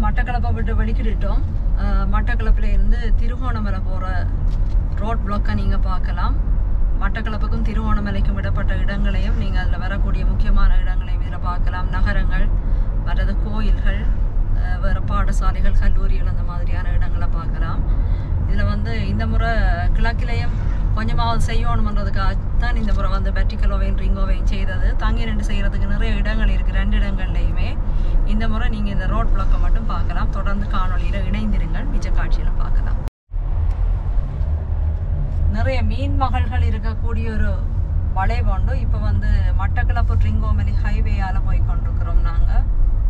மட்டக்களப்பை விட்டு வெளிக்கிட்டோம் அஹ், மட்டக்களப்பில் இருந்து திருகோணமலை போகிற ரோட் பிளாக்கை நீங்கள் பார்க்கலாம் மட்டக்களப்புக்கும் திருகோணமலைக்கும் விடப்பட்ட இடங்களையும் நீங்கள் அதில் வரக்கூடிய முக்கியமான இடங்களையும் இதில் பார்க்கலாம் நகரங்கள் மற்றது கோயில்கள் அஹ், வேறு பாடசாலைகள் கல்லூரிகள் அந்த மாதிரியான இடங்களை பார்க்கலாம் இதில் வந்து இந்த முறை கிழக்கிலையும் கொஞ்சமாவது செய்யணுமன்றதுக்காக தான் இந்த முறை வந்து வெட்டிக்கலோவையும் ரிங்கோவையும் செய்தது தங்கி ரெண்டு செய்கிறதுக்கு நிறைய இடங்கள் இருக்குது ரெண்டு இடங்கள்லையுமே இந்த முறை நீங்கள் இந்த ரோட் பிளாக்கை மட்டும் பார்க்கலாம் தொடர்ந்து காணொளியில் இணைந்திருங்கள் மிச்ச காட்சியில் பார்க்கலாம் நிறைய மீன் மகள்கள் இருக்கக்கூடிய ஒரு வளைவுண்டு இப்போ வந்து மட்டக்களப்பு ட்ரிங்கோமலி ஹைவேயால போய் கொண்டிருக்கிறோம் நாங்கள்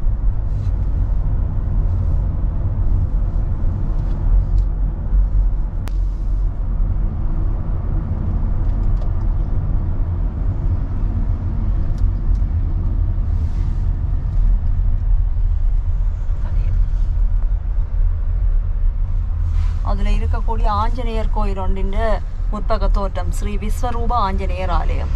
அதில் இருக்கக்கூடிய ஆஞ்சநேயர் கோயில் ஒன்றின் முற்பக தோட்டம் ஸ்ரீ விஸ்வரூப ஆஞ்சநேயர் ஆலயம்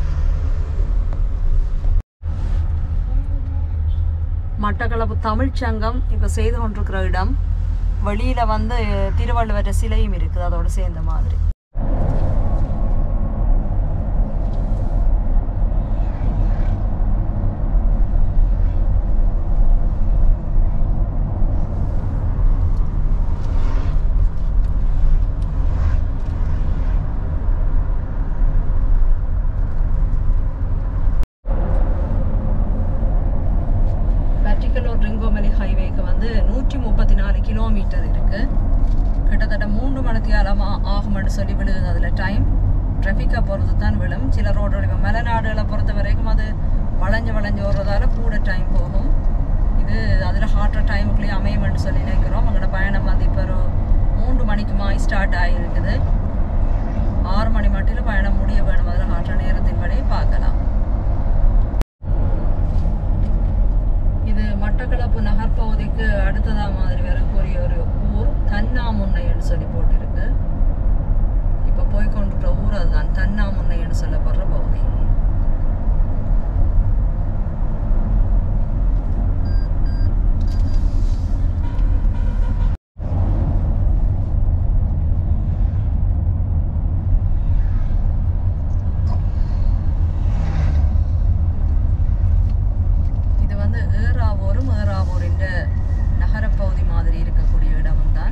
மட்டக்களப்பு தமிழ்ச் சங்கம் இப்போ செய்து கொண்டிருக்கிற இடம் வெளியில வந்து திருவள்ளுவர் சிலையும் இருக்குது அதோட சேர்ந்த மாதிரி வெர்டிக்கலூர் ரிங்கோமலி ஹைவேக்கு வந்து நூற்றி முப்பத்தி நாலு கிலோமீட்டர் இருக்கு கிட்டத்தட்ட மூன்று மணித்தியாலமா ஆகும்னு சொல்லி விழுகுது அதில் டைம் டிராஃபிக்கை பொறுத்து தான் விழும் சில ரோடு இப்போ மலைநாடுகளை பொறுத்த வரைக்கும் அது வளைஞ்சு வளைஞ்சு ஓடுறதால கூட டைம் போகும் இது அதில் ஹார்ட் டைமுக்குள்ளேயே அமையும்னு சொல்லி நினைக்கிறோம் எங்களோட பயணம் வந்து இப்போ ஒரு மூன்று மணிக்குமாய் ஸ்டார்ட் ஆகியிருக்குது ஆறு மணி மட்டில் பயணம் முடிய வேணும் அதில் ஹார்ட் நேரத்தின்படி பார்க்கலாம் இது மட்டக்களப்பு நகர்பகுதிக்கு அடுத்ததா மாதிரி வரக்கூடிய ஒரு ஊர் தன்னாமுன்னைன்னு சொல்லி போட்டிருக்கு இப்போ போய் கொண்டிருக்கிற ஊர் அதுதான் தன்னாமுன்னைன்னு சொல்லப்படுற பகுதி இது வந்து ஏறாவூரும் ஏறாவூரின் நகரப்பகுதி மாதிரி இருக்கக்கூடிய இடமும் தான்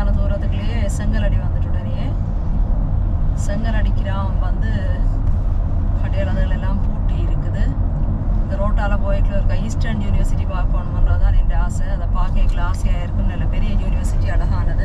லேசான தூரத்துக்குள்ளேயே செங்கலடி வந்துட்டு உடனே செங்கலடி கிராமம் வந்து கடையாளர்கள் எல்லாம் பூட்டி இருக்குது இந்த ரோட்டால போய்க்குள்ள இருக்க ஈஸ்டர்ன் யூனிவர்சிட்டி பார்க்கணுமன்றது தான் என் ஆசை அதை பார்க்கல ஆசையாக இருக்கும் நல்ல பெரிய யூனிவர்சிட்டி அழகானது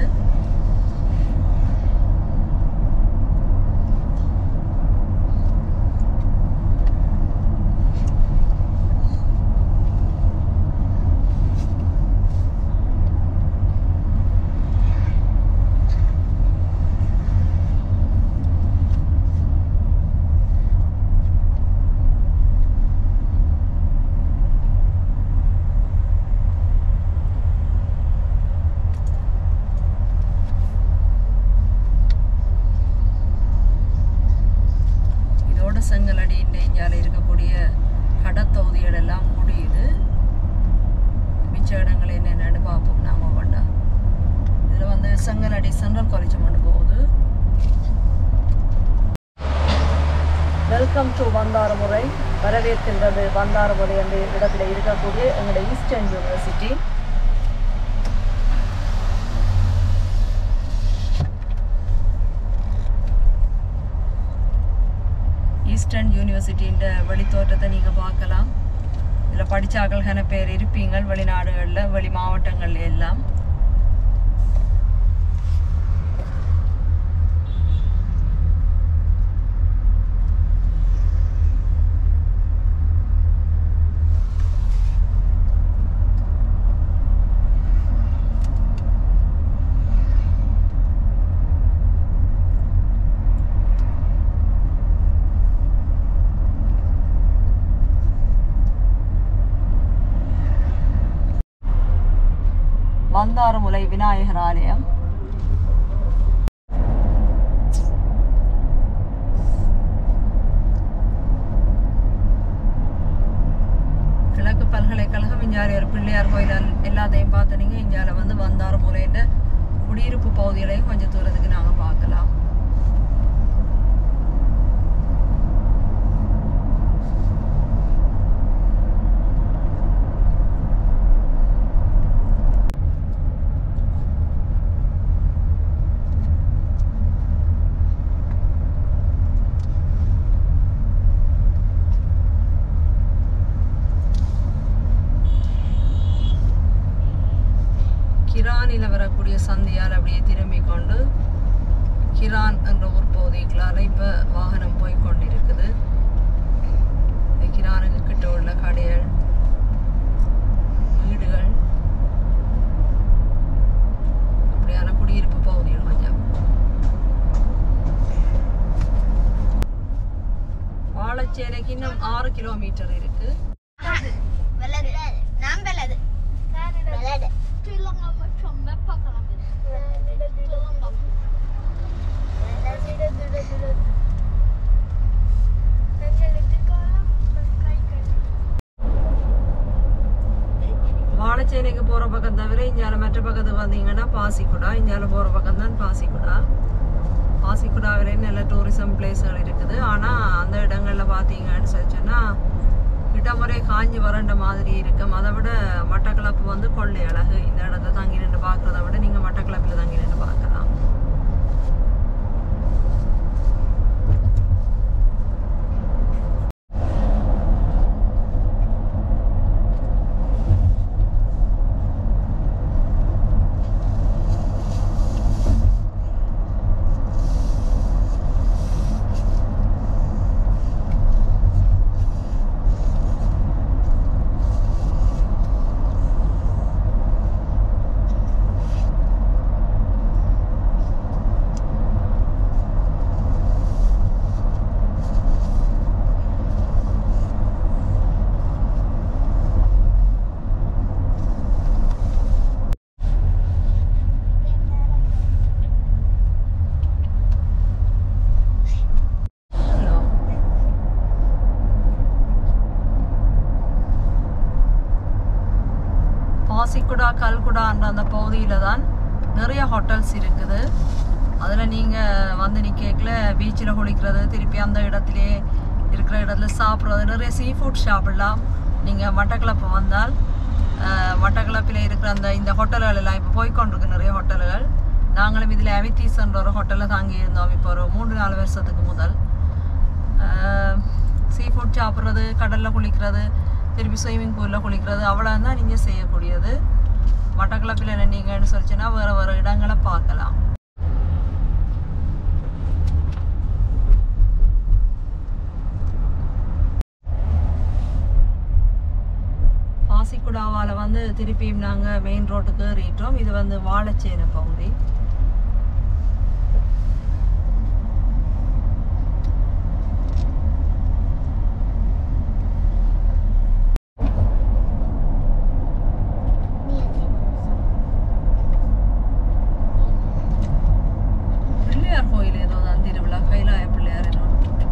இதோட செங்கலடி இந்தியாவில் இருக்கக்கூடிய கடத்தொகுதிகள் எல்லாம் முடியுது மிச்ச இடங்கள் என்னென்னு பார்ப்போம் நாம வேண்டா இதில் வந்து செங்கலடி சென்ட்ரல் காலேஜ் கொண்டு போகுது வெல்கம் டு வந்தாரமுறை வரவேற்கின்றது வந்தாரமுறை என்ற இடத்துல இருக்கக்கூடிய எங்களுடைய ஈஸ்டர்ன் யூனிவர்சிட்டி ஈஸ்டர்ன் யூனிவர்சிட்டின்ற வெளித்தோற்றத்தை நீங்கள் பார்க்கலாம் இதில் படித்தாக்கள்கான பேர் இருப்பீங்கள் வெளிநாடுகளில் வெளி மாவட்டங்கள்ல எல்லாம் வந்தாரமுலை விநாயகர் ஆலயம் கிழக்கு பல்கலைக்கழகம் இஞ்சால ஒரு பிள்ளையார் கோயில் எல்- எல்லாத்தையும் பார்த்தனீங்க இஞ்சால வந்து வந்தாரமுலைன்ற குடியிருப்பு பகுதிகளையும் கொஞ்சம் தூரத்துக்கு நாங்கள் பார்க்கலாம் கிரானில் வரக்கூடிய சந்தையால் அப்படியே திரும்பிக் கொண்டு கிரான் என்ற ஊர் பகுதிகளால் இப்போ வாகனம் போய் கொண்டிருக்குது இந்த கிரானுக்கு கிட்ட உள்ள கடைகள் வீடுகள் அப்படியான குடியிருப்பு பகுதிகள் கொஞ்சம் வாழைச்சேனைக்கு இன்னும் ஆறு கிலோமீட்டர் இருக்கு வெள்ளது நான் வெள்ளது வெள்ளது வாழைச்சேனைக்கு போகிற பக்கம் தவிர இஞ்சால மற்ற பக்கத்துக்கு வந்தீங்கன்னா பாசிக்குடா இஞ்சால போகிற பக்கம் தான் பாசிக்குடா பாசிக்குடாவிலே நல்ல டூரிசம் பிளேஸ்கள் இருக்குது ஆனால் அந்த இடங்களில் பார்த்தீங்கன்னு சொல்லி சொன்னால் இடமுறை காஞ்சி வறண்ட மாதிரி இருக்கும் அதை விட மட்டக்களப்பு வந்து கொள்ளை அழகு இந்த இடத்த தங்கி நின்று பார்க்குறத விட நீங்கள் மட்டக்களப்பில் தங்கி நின்று பார்க்கலாம் ஹலோ பாசிக்குடா கல்குடான்ற அந்த பகுதியில் தான் நிறைய ஹோட்டல்ஸ் இருக்குது அதில் நீங்கள் வந்து நிற்கல பீச்சில் குளிக்கிறது திருப்பி அந்த இடத்துலையே இருக்கிற இடத்துல சாப்பிட்றது நிறைய சீ ஃபுட் சாப்பிடலாம் நீங்கள் மட்டக்களப்பு வந்தால் அஹ், மட்டக்களப்பில் இருக்கிற அந்த இந்த ஹோட்டல்கள் எல்லாம் இப்போ போய்க்கொண்டிருக்கு நிறைய ஹோட்டல்கள் நாங்களும் இதில் அவித்தீஸ்ன்ற ஒரு ஹோட்டலில் தாங்கி இருந்தோம் இப்போ ஒரு மூன்று நாலு வருஷத்துக்கு முதல் சீ ஃபுட் சாப்பிட்றது கடலில் குளிக்கிறது திருப்பி ஸ்விம்மிங் பூலில் குளிக்கிறது அவ்வளோ தான் நீங்கள் செய்யக்கூடியது மட்டக்களப்பில் நின்னீங்கன்னு சொல்லிச்சுன்னா வேறு வேறு இடங்களை பார்க்கலாம் பாசிக்குடாவால் வந்து திருப்பியும் நாங்கள் மெயின் ரோட்டுக்கு ஏறிட்டோம் இது வந்து வாழைச்சேனை பகுதி பிள்ளையார் கோயில் ஏதோ தான் திருவிழா கைலாய பிள்ளையார் என்ன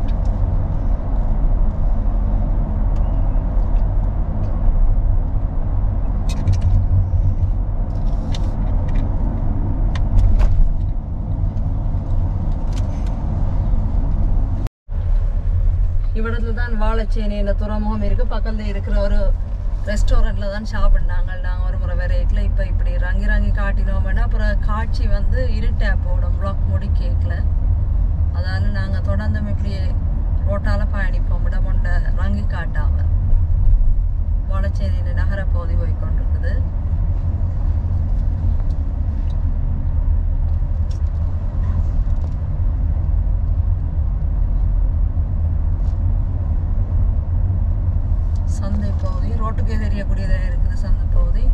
இவ்விடத்துல தான் வாழைச்சேனை இந்த துறைமுகம் இருக்கு பக்கத்துல இருக்கிற ஒரு ரெஸ்டாரண்ட்ல தான் சாப்பிட்னாங்க நாங்கள் ஒரு முறை வெரைட்டில் இப்போ இப்படி ரங்கி ரங்கி காட்டினோம்னா அப்புறம் காட்சி வந்து இருட்டா போடும் ப்ளாக் முடி கேக்கில் அதால நாங்கள் தொடர்ந்து இப்படி ரோட்டால பயணிப்போம் இடமொண்ட ரங்கி காட்டாம வாழைச்சேனை நகர பகுதி போய் கொண்டிருக்குது சந்தை பகுதி ரோட்டுக்கே தெரியக்கூடியதாக இருக்குது சந்தை பகுதி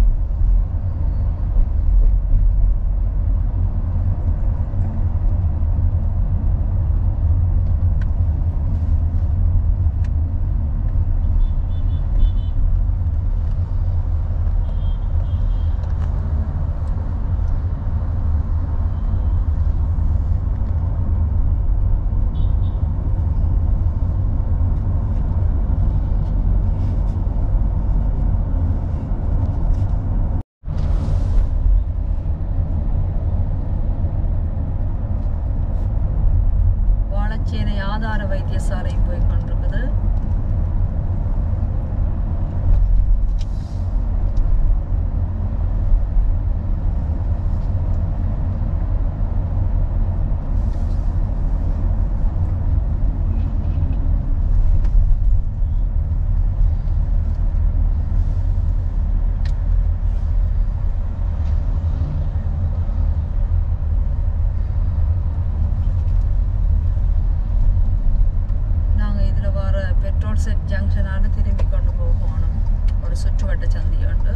வாழைச்சேனை ஆதார வைத்தியசாலை போய் கொண்டிருக்குது நாங்கள் இதில் வர பெட்ரோல் செட் ஜங்ஷனான திரும்பி கொண்டு போகணும் ஒரு சுற்றுவட்ட சந்தி உண்டு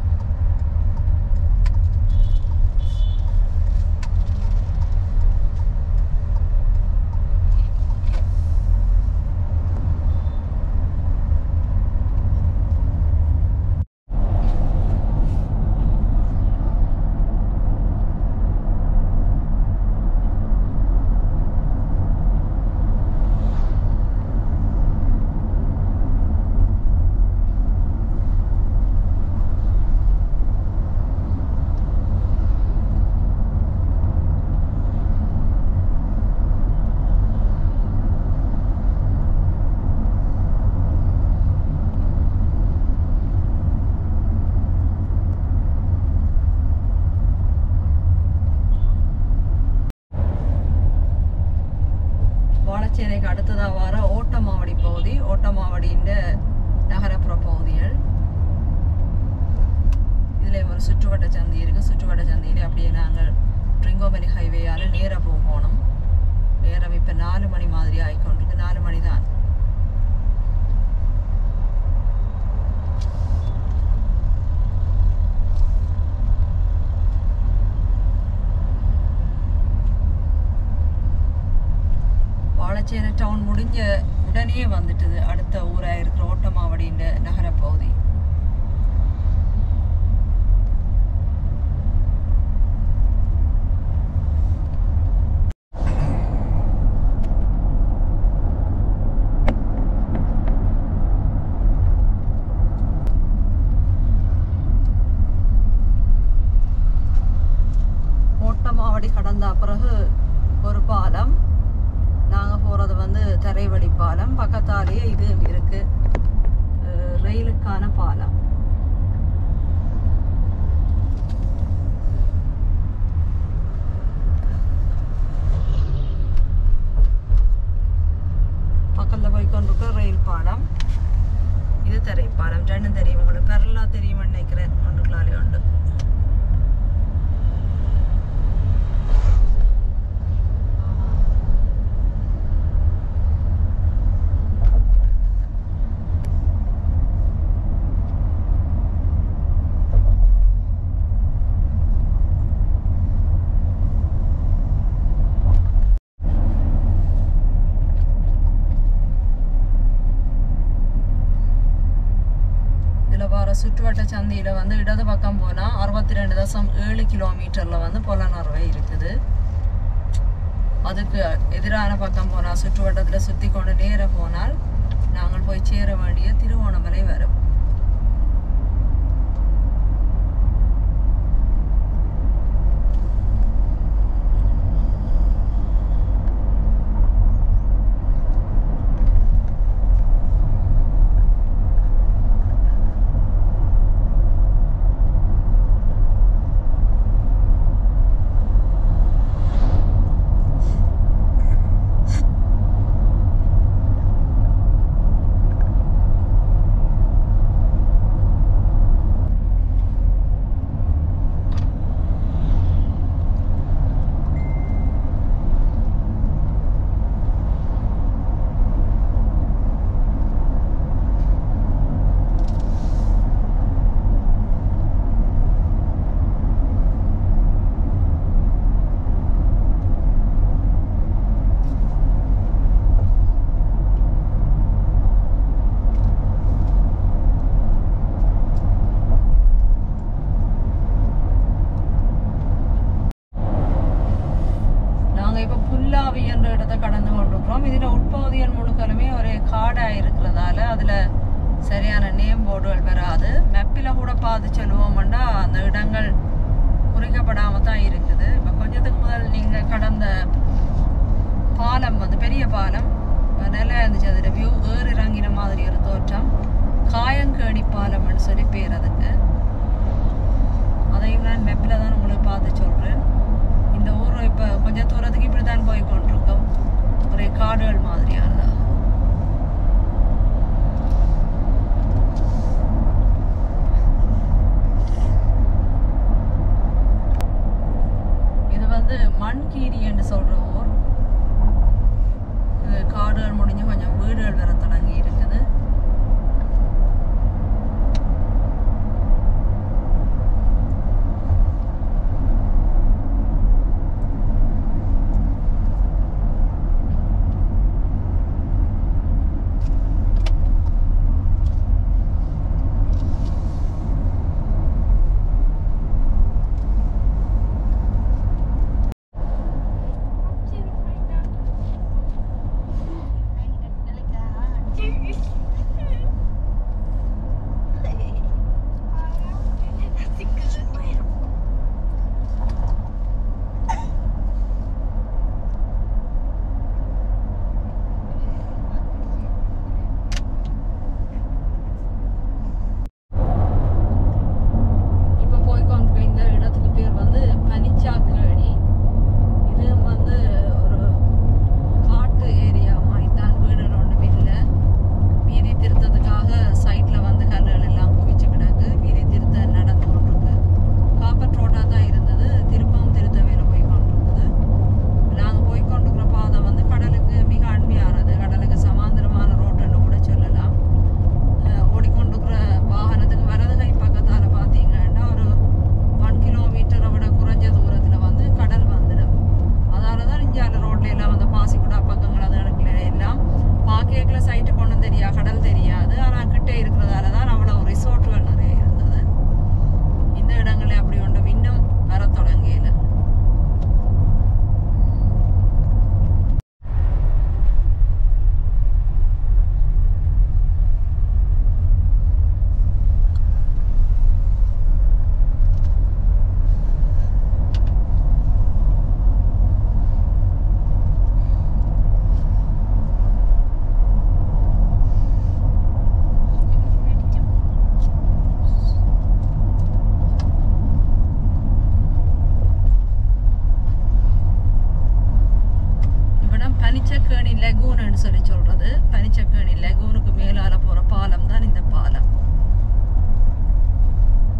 வாழைச்சேனைக்கு அடுத்ததாக வர ஓட்டமாவடி பகுதி ஓட்டமாவடியின் நகரப்புற பகுதிகள் இதில் ஒரு சுற்றுவட்ட சந்தி இருக்குது சுற்றுவட்ட சந்தியிலே அப்படியே நாங்கள் ட்ரிங்கோமலி ஹைவேயால் நேராக போகணும் நேரம் இப்போ நாலு மணி மாதிரி ஆகிக்கொண்டிருக்கு நாலு மணி தான் வாழைச்சேனை டவுன் முடிஞ்ச உடனே வந்துட்டுது அடுத்த ஊராக இருக்கிற ஓட்டமாவடின்ற நகர பகுதி ஓட்டமாவடி கடந்த பிறகு ஒரு பாலம் நாங்கள் போகிறது வந்து தரைவழி பாலம் பக்கத்தாலேயே இது இருக்கு அஹ் ரயிலுக்கான பாலம் நினைக்கிறேன் ஒன்றுக்குள்ளாலே உண்டு இதில் வர சுற்றுவட்ட சந்தையில் வந்து இடது பக்கம் போனால் அறுபத்தி ரெண்டு தசம் ஏழு கிலோமீட்டரில் வந்து புலனறுவை இருக்குது அதுக்கு எதிரான பக்கம் போனால் சுற்றுவட்டத்தில் சுற்றி கொண்டு நேர போனால் நாங்கள் போய் சேர வேண்டிய திருவோணமலை வரும் நாங்கள் இப்போ புல்லாவி என்ற இடத்தை கடந்து கொண்டிருக்கிறோம் இதில் உட்பகுதிகள் முழுக்கலுமே ஒரு காடாக இருக்கிறதால அதில் சரியான நேம் போர்டுகள் வராது மெப்பில் கூட பார்த்து சொல்லுவோம்னா அந்த இடங்கள் குறிக்கப்படாமல் தான் இருக்குது இப்போ கொஞ்சத்துக்கு முதல் நீங்கள் கடந்த பாலம் வந்து பெரிய பாலம் நல்லா இருந்துச்சு அதோட வியூ ஏறு இறங்கின மாதிரி ஒரு தோற்றம் காயங்கேணி பாலம்னு சொல்லி பேர் அதுக்கு அதையும் நான் மெப்பில் தான் உங்களுக்கு பார்த்து சொல்கிறேன் இந்த ஊர் இப்போ கொஞ்சம் தூரத்துக்கு இப்படி தான் போய் கொண்டிருக்கோம் ஒரே காடுகள் மாதிரியானதா இது வந்து மண்கீரி என்று சொல்கிற ஊர் இது காடுகள் முடிஞ்சு கொஞ்சம் வீடுகள் வர தொடங்கி இருக்குது இப்போ போய்க்கொண்டு இந்த இடத்துக்கு பேர் வந்து பனிச்சாக்கு அடி இது வந்து ஒரு காட்டு ஏரியா மாதிரி தான் வீடுகள் ஒன்றும் இல்லை வீதி திருத்தத்துக்காக சைட்டில் வந்து கல்லுகள் எல்லாம் குவிச்சு கிடக்கு வீதி திருத்த நடந்து கொண்டிருக்கு காப்பட் ரோட்டாக தான் இருந்தது திருப்பம் திருத்த வேலை போய் கொண்டிருக்குது நாங்கள் போய் கொண்டிருக்கிற பாதை வந்து கடலுக்கு மிக அண்மையானது கடலுக்கு சமாந்தரமான ரோட்டுன்னு கூட சொல்லலாம் அஹ் ஓடிக்கொண்டிருக்கிற வாகனத்துக்கு வலது கை பக்கத்தால் பார்த்தீங்கன்னா ஒரு ஒன் கிலோமீட்டரை விட குறைஞ்ச தூரத்தில் வந்து கடல் வந்துடும் அதால தான் இந்தியாவில் ரோட்ல எல்லாம் வந்து பாசிக்குடா பக்கங்கள் அது இடத்துல எல்லாம் பாக்கேக்கில் சைட்டு கொண்டு தெரியா கடல் தெரியாது ஆனால் கிட்டே இருக்கிறதால தான் அவ்வளோ ரிசோர்ட்டுகள் நிறைய இருந்தது இந்த இடங்களே அப்படி ஒன்று இன்னும் வர தொடங்கியல இவ்விடம் பனிச்சக்கேணி லெகூன்னு சொல்லி சொல்றது பனிச்சக்கேணி லெகூனுக்கு மேலால போற பாலம் தான் இந்த பாலம்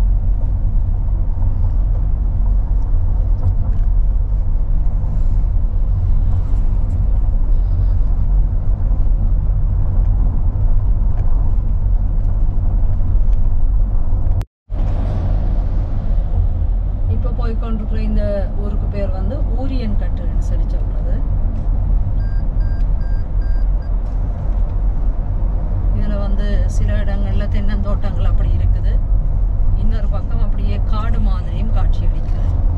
போய் கொண்டிருக்கிற இந்த ஊருக்கு பேர் வந்து ஊரியன் கட்டுன்னு சொல்லி சொல்றது இதுல வந்து சில இடங்கள்ல தென்னந்தோட்டங்கள் அப்படி இருக்குது இன்னொரு பக்கம் அப்படியே காடு மாதிரியும் காட்சி அளிக்கிறது